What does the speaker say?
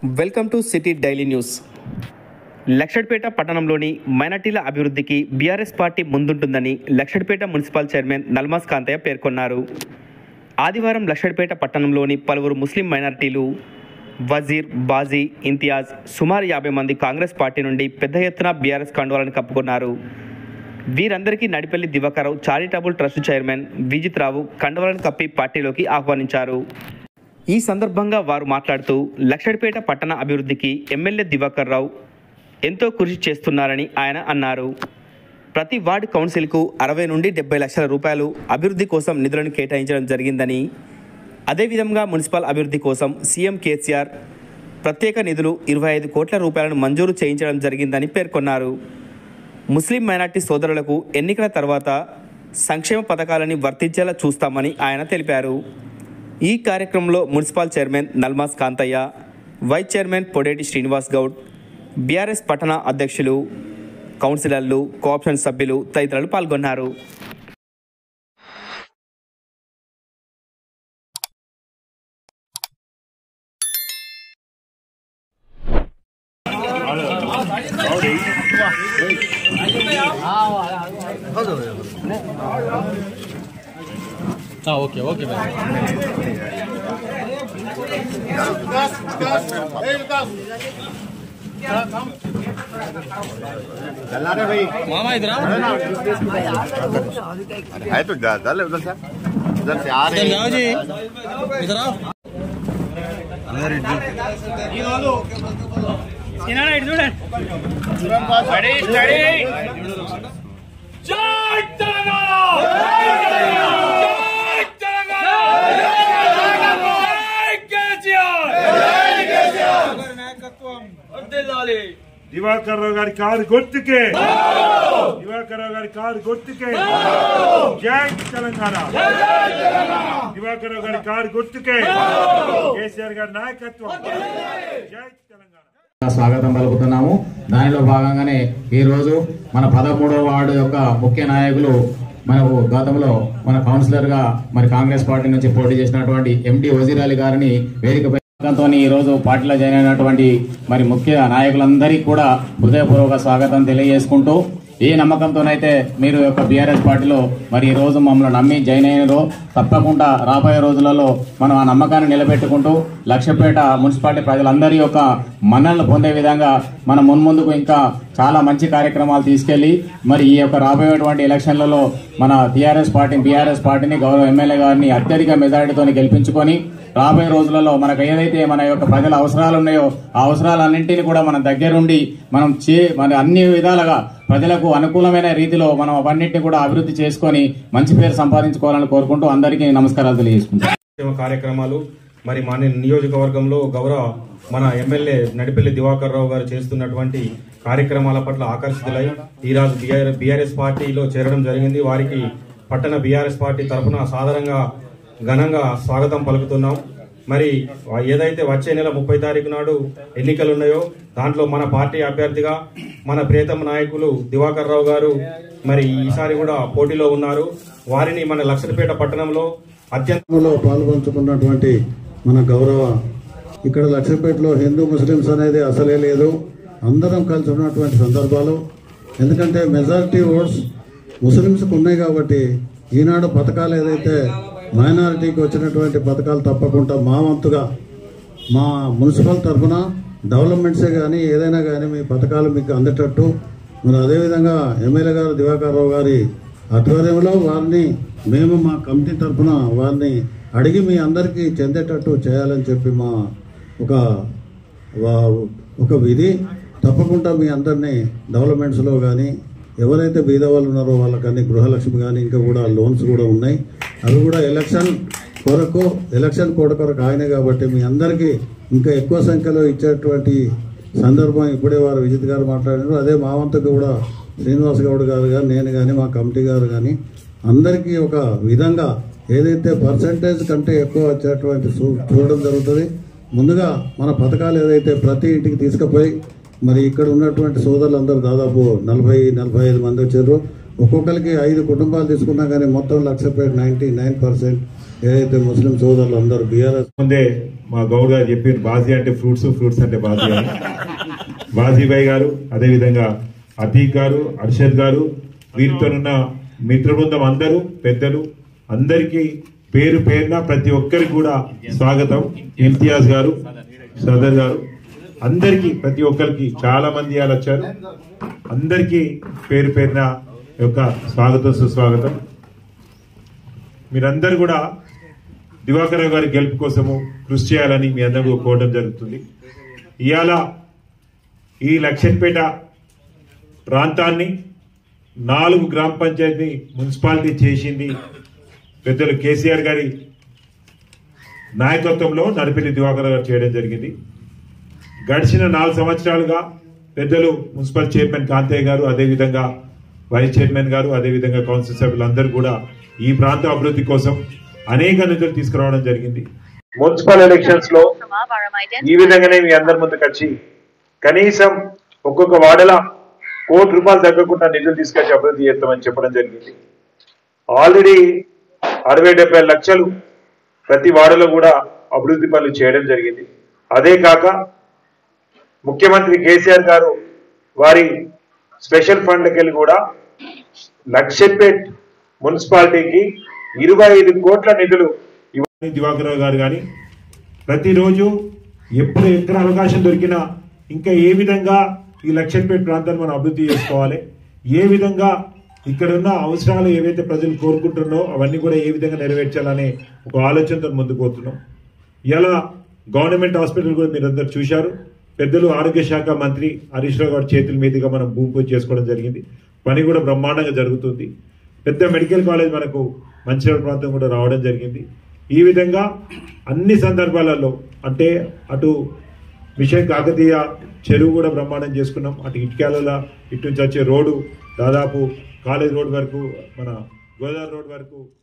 welcome to city daily news Luxettipet పట్టణంలోని మైనార్టీల అభివృద్ధికి బీఆర్ఎస్ పార్టీ ముందుంటుందని లక్షడ్పేట మున్సిపల్ చైర్మన్ నల్మాస్ కాంతయ్య పేర్కొన్నారు ఆదివారం లక్షడ్పేట పట్టణంలోని పలువురు ముస్లిం మైనార్టీలు వజీర్ బాజీ ఇంతియాజ్ సుమారు యాభై మంది కాంగ్రెస్ పార్టీ నుండి పెద్ద ఎత్తున బీఆర్ఎస్ కండువాలను కప్పుకున్నారు వీరందరికీ Nadipalli Divakarrao charitable trust chairman Vijith Rao కండవలను కప్పి పార్టీలోకి ఆహ్వానించారు ఈ సందర్భంగా వారు మాట్లాడుతూ లక్షడిపేట పట్టణ అభివృద్ధికి ఎమ్మెల్యే దివాకర్ రావు ఎంతో కృషి చేస్తున్నారని ఆయన అన్నారు ప్రతి వార్డు కౌన్సిల్కు అరవై నుండి డెబ్బై లక్షల రూపాయలు అభివృద్ధి కోసం నిధులను కేటాయించడం జరిగిందని అదేవిధంగా మున్సిపల్ అభివృద్ధి కోసం సీఎం కేసీఆర్ ప్రత్యేక నిధులు ఇరవై ఐదు కోట్ల రూపాయలను మంజూరు చేయించడం జరిగిందని పేర్కొన్నారు ముస్లిం మైనార్టీ సోదరులకు ఎన్నికల తర్వాత సంక్షేమ పథకాలని వర్తించేలా చూస్తామని ఆయన తెలిపారు ఈ కార్యక్రమంలో municipal chairman Nalmas Kanthaiah vice chairman Podeti Srinivas Goud BRS పట్టణ అధ్యక్షులు కౌన్సిలర్లు కోఆప్షన్ సభ్యులు తదితరులు పాల్గొన్నారు ఓకే ఓకే బాయ్ चलना रे भाई మామ ఇద్దరా है तो जा चल उधर से उधर से आ रहे जाओ जी इधर आओ దివాకర్ రావు గారి కారు గుర్తుకే దివాకర్ రావు గారి కారు గుర్తుకే జై తెలంగాణ దివాకర్ రావు గారి కారు గుర్తుకే కేసీఆర్ గారి నాయకత్వం జై తెలంగాణ స్వాగతం పలుకుతున్నాము దానిలో భాగంగానే ఈ రోజు మన పదమూడవ వార్డు యొక్క ముఖ్య నాయకులు మనకు గతంలో మన కౌన్సిలర్ గా మరి కాంగ్రెస్ పార్టీ నుంచి పోటీ చేసినటువంటి ఎండి వజీర్ అలీ గారిని వేదికపై తో ఈ రోజు పార్టీలో జాయిన్ అయినటువంటి మరి ముఖ్య నాయకులందరికీ కూడా హృదయపూర్వక స్వాగతం తెలియజేసుకుంటూ ఈ నమ్మకంతోనైతే మీరు యొక్క బీఆర్ఎస్ పార్టీలో మరి ఈ రోజు మమ్మల్ని నమ్మి జాయిన్ అయినారో తప్పకుండా రాబోయే రోజులలో మనం ఆ నమ్మకాన్ని నిలబెట్టుకుంటూ లక్ష్యపేట మున్సిపాలిటీ ప్రజలందరి యొక్క మన్నలను పొందే విధంగా మనం మున్ముందుకు ఇంకా చాలా మంచి కార్యక్రమాలు తీసుకెళ్లి మరి ఈ యొక్క రాబోయేటువంటి ఎలక్షన్లలో మన టీఆర్ఎస్ పార్టీ బీఆర్ఎస్ పార్టీని గౌరవ ఎమ్మెల్యే గారిని అత్యధిక మెజారిటీతో గెలిపించుకొని రాబోయే రోజులలో మనకు ఏదైతే మన యొక్క ప్రజల అవసరాలు ఉన్నాయో ఆ అవసరాలన్నింటినీ కూడా మన దగ్గరుండి మనం చే మన అన్ని విధాలుగా ప్రజలకు అనుకూలమైన రీతిలో మనం అవన్నింటినీ కూడా అభివృద్ధి చేసుకొని మంచి పేరు సంపాదించుకోవాలని కోరుకుంటూ అందరికీ నమస్కారాలు తెలియజేసుకుంటాం సంక్షేమ కార్యక్రమాలు మరి మన నియోజకవర్గంలో గౌరవ మన ఎమ్మెల్యే నడిపల్లి దివాకర్ రావు గారు చేస్తున్నటువంటి కార్యక్రమాల పట్ల ఆకర్షితులై ఈరోజు బీఆర్ బీఆర్ఎస్ పార్టీలో చేరడం జరిగింది వారికి పట్టణ బీఆర్ఎస్ పార్టీ తరఫున సాధారణంగా ఘనంగా స్వాగతం పలుకుతున్నాం మరి ఏదైతే వచ్చే నెల ముప్పై తారీఖు నాడు ఎన్నికలు ఉన్నాయో దాంట్లో మన పార్టీ అభ్యర్థిగా మన ప్రియతమ నాయకులు దివాకర్ రావు గారు మరి ఈసారి కూడా పోటీలో ఉన్నారు వారిని మన లక్షలపేట పట్టణంలో అత్యంత లో పాల్పంచుకున్నటువంటి మన గౌరవ ఇక్కడ లక్ష్మీపేటలో హిందూ ముస్లిమ్స్ అనేది అసలే లేదు అందరం కలిసి ఉన్నటువంటి సందర్భాలు ఎందుకంటే మెజారిటీ ఓట్స్ ముస్లిమ్స్కి ఉన్నాయి కాబట్టి ఈనాడు పథకాలు ఏదైతే మైనారిటీకి వచ్చినటువంటి పథకాలు తప్పకుండా మా వంతుగా మా మున్సిపల్ తరఫున డెవలప్మెంట్సే కానీ ఏదైనా కానీ మీ పథకాలు మీకు అందేటట్టు మరి అదేవిధంగా ఎమ్మెల్యే గారు దివాకర్ రావు గారి ఆధ్వర్యంలో వారిని మేము మా కమిటీ తరఫున వారిని అడిగి మీ అందరికీ చెందేటట్టు చేయాలని చెప్పి మా ఒక వా- ఒక విధి తప్పకుండా మీ అందరినీ డెవలప్మెంట్స్లో కానీ ఎవరైతే బీద వాళ్ళు ఉన్నారో వాళ్ళకన్నీ గృహలక్ష్మి కానీ ఇంకా కూడా లోన్స్ కూడా ఉన్నాయి అవి కూడా ఎలక్షన్ కొరకు ఎలక్షన్ కోడ్ కొరకు ఆయనే కాబట్టి మీ అందరికీ ఇంకా ఎక్కువ సంఖ్యలో ఇచ్చేటువంటి సందర్భం ఇప్పుడే వారు విజిత్ గారు మాట్లాడినారు అదే మా వంతుకు కూడా శ్రీనివాస్ గౌడ్ గారు కానీ నేను కానీ మా కమిటీ గారు కానీ అందరికీ ఒక విధంగా ఏదైతే పర్సంటేజ్ కంటే ఎక్కువ వచ్చేటువంటి చూ- చూడడం జరుగుతుంది ముందుగా మన పథకాలు ఏదైతే ప్రతి ఇంటికి తీసుకుపోయి మరి ఇక్కడ ఉన్నటువంటి సోదరులందరూ దాదాపు నలభై నలభై ఐదు మంది వచ్చారు ఒక్కొక్కరికి ఐదు కుటుంబాలు తీసుకున్నా కానీ మొత్తం లక్షపేట నైంటీ నైన్ పర్సెంట్ ఏదైతే ముస్లిం సోదరులు అందరూ బీఆర్ఎస్ ముందే మా గౌడ్ గారు చెప్పారు బాజీ అంటే ఫ్రూట్స్ ఫ్రూట్స్ అంటే బాజీ అని బాజీబాయ్ గారు అదేవిధంగా అతీక్ గారు అర్షద్ గారు వీరితోనున్న మిత్ర బృందం అందరూ పెద్దలు అందరికీ పేరు పేరున ప్రతి ఒక్కరికి కూడా స్వాగతం ఇమ్తియాజ్ గారు సదర్ గారు అందరికీ ప్రతి ఒక్కరికి చాలా మంది ఇవాళ వచ్చారు అందరికీ పేరు పేరున యొక్క స్వాగతం సుస్వాగతం మీరందరూ కూడా దివాకర్ గారి గెలుపు కోసము కృషి చేయాలని మీ అందరూ కోరడం జరుగుతుంది ఇవాళ ఈ లక్షన్పేట ప్రాంతాన్ని నాలుగు గ్రామ పంచాయతీ మున్సిపాలిటీ చేసింది పెద్దలు కేసీఆర్ గారి నాయకత్వంలో నడిపెల్లి దివాకర్ గారు చేయడం జరిగింది గడిచిన నాలుగు సంవత్సరాలుగా పెద్దలు మున్సిపల్ చైర్మన్ కాంతయ్య గారు అదేవిధంగా వైస్ చైర్మన్ గారు అదేవిధంగా కౌన్సిల్ సభ్యులందరూ కూడా ఈ ప్రాంత అభివృద్ధి కోసం అనేక నిధులు తీసుకురావడం జరిగింది మున్సిపల్ ఎలక్షన్స్ లో ఈ విధంగానే మీ అందరి ముందుకు వచ్చి కనీసం ఒక్కొక్క వాడల కోటి రూపాయలు తగ్గకుండా నిధులు తీసుకొచ్చి అభివృద్ధి చేస్తామని చెప్పడం జరిగింది ఆల్రెడీ అరవై డెబ్బై లక్షలు ప్రతి వాడలో కూడా అభివృద్ధి పనులు చేయడం జరిగింది అదే కాక ముఖ్యమంత్రి కేసీఆర్ గారు వారి స్పెషల్ ఫండ్కి వెళ్ళి కూడా లక్షపేట్ మున్సిపాలిటీకి ఇరవై ఐదు కోట్ల నిధులు ఇవ్వని దివాకర్ గారు కానీ ప్రతిరోజు ఎప్పుడు ఎక్కడ అవకాశం దొరికినా ఇంకా ఏ విధంగా ఈ లక్షపేట ప్రాంతాన్ని మనం అభివృద్ధి చేసుకోవాలి ఏ విధంగా ఇక్కడ ఉన్న అవసరాలు ఏవైతే ప్రజలు కోరుకుంటున్నారో అవన్నీ కూడా ఏ విధంగా నెరవేర్చాలనే ఒక ఆలోచనతో ముందుకు పోతున్నాం ఇలా గవర్నమెంట్ హాస్పిటల్ కూడా మీరు అందరు చూశారు పెద్దలు ఆరోగ్య శాఖ మంత్రి హరీష్ రావు గారి చేతుల మీదుగా మనం భూమి పూజ చేసుకోవడం జరిగింది పని కూడా బ్రహ్మాండంగా జరుగుతుంది పెద్ద మెడికల్ కాలేజ్ మనకు మంచిర్యాల ప్రాంతం కూడా రావడం జరిగింది ఈ విధంగా అన్ని సందర్భాలలో అంటే అటు మిషన్ కాకతీయ చెరువు కూడా బ్రహ్మాండం చేసుకున్నాం అటు ఇటుకాల ఇటు నుంచి వచ్చే రోడ్డు దాదాపు కాలేజ్ రోడ్ వరకు మన గోదావరి రోడ్ వరకు